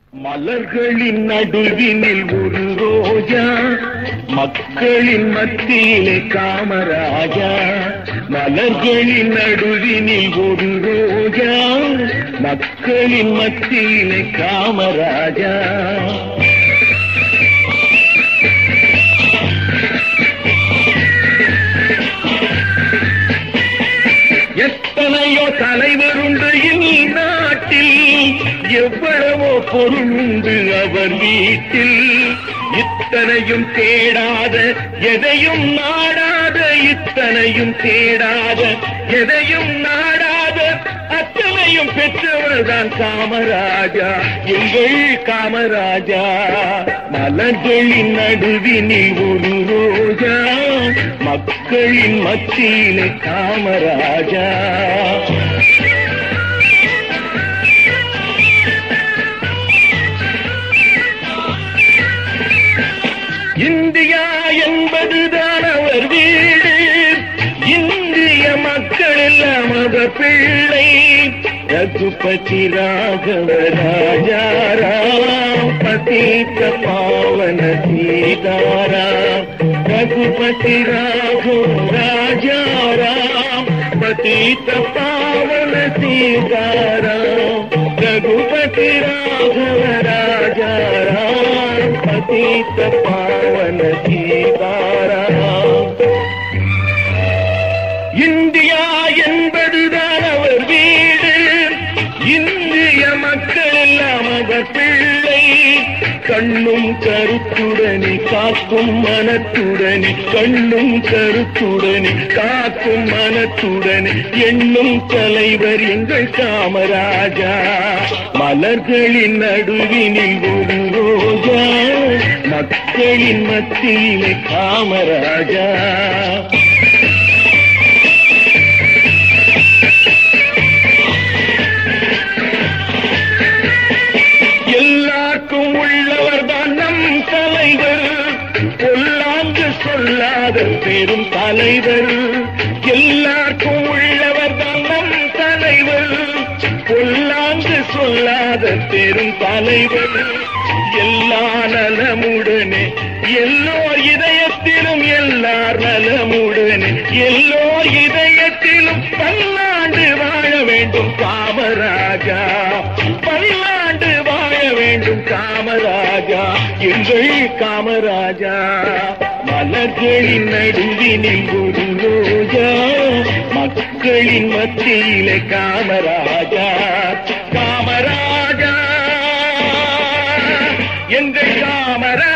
மலர்களின் நடுவினில் ஒரு ரோஜா மக்களின் மத்தியிலே காமராஜா மலர்களின் நடுவினில் ஒரு ரோஜா மக்களின் மத்தியிலே காமராஜா எத்தனையோ தலைவருண்டு இந்நாட்டில் எவ்வளவோ பொருளுண்டு அவர் வீட்டில் இத்தனையும் தேடாத எதையும் நாடாத இத்தனையும் தேடாத எதையும் நாடாத அத்தனையும் பெற்றவர்தான் காமராஜா எங்கள் காமராஜா மலர்களின் நடுவினில் ஒரு ரோஜா மக்களின் மத்தியிலே காமராஜா இந்தியா என்பதுதான் அவர் வீடு இந்திய மக்கள் எல்லாம் அவர் பிள்ளை ரகுபதி ராகவ ராஜாராம் பதீத்த பாவன சீதாராம் ரகுபதி ராகவ ராஜாராம் பதீத்த பாவன சீதாராம் ரகுபதி ராகவ ராஜாராம் பதீத்த பாவன சீதாராம் இந்தியா என்பதுதான் அவர் வீடு இந்திய மக்கள் எல்லாம் அவர் பிள்ளை கண்ணும் கருத்துடனே காக்கும் மனத்துடனே கண்ணும் கருத்துடனே காக்கும் மனத்துடனே எண்ணும் தலைவர் எங்கள் காமராஜா மலர்களின் நடுவினில் ஒரு ரோஜா மக்களின் மத்தியிலே காமராஜா எல்லாருக்கும் உள்ளவர் தான் நம் தலைவர் பொல்லாங்கு சொல்லாத பெரும் தலைவர் எல்லாருக்கும் உள்ளவர் தான் நம் தலைவர் பொல்லாங்கு சொல்லாத பெரும் தலைவர் எல்லா நலமுடனே எல்லோர் இதயத்திலும் எல்லார் நலமுடனே எல்லோர் இதயத்திலும் பல்லாண்டு வாழ வேண்டும் காமராஜா பல்லாண்டு வாழ வேண்டும் காமராஜா எங்கள் காமராஜா மலர்களின் நடுவினில் ஒரு ரோஜா மக்களின் மத்தியிலே காமராஜா காமராஜா எங்கள் காமராஜா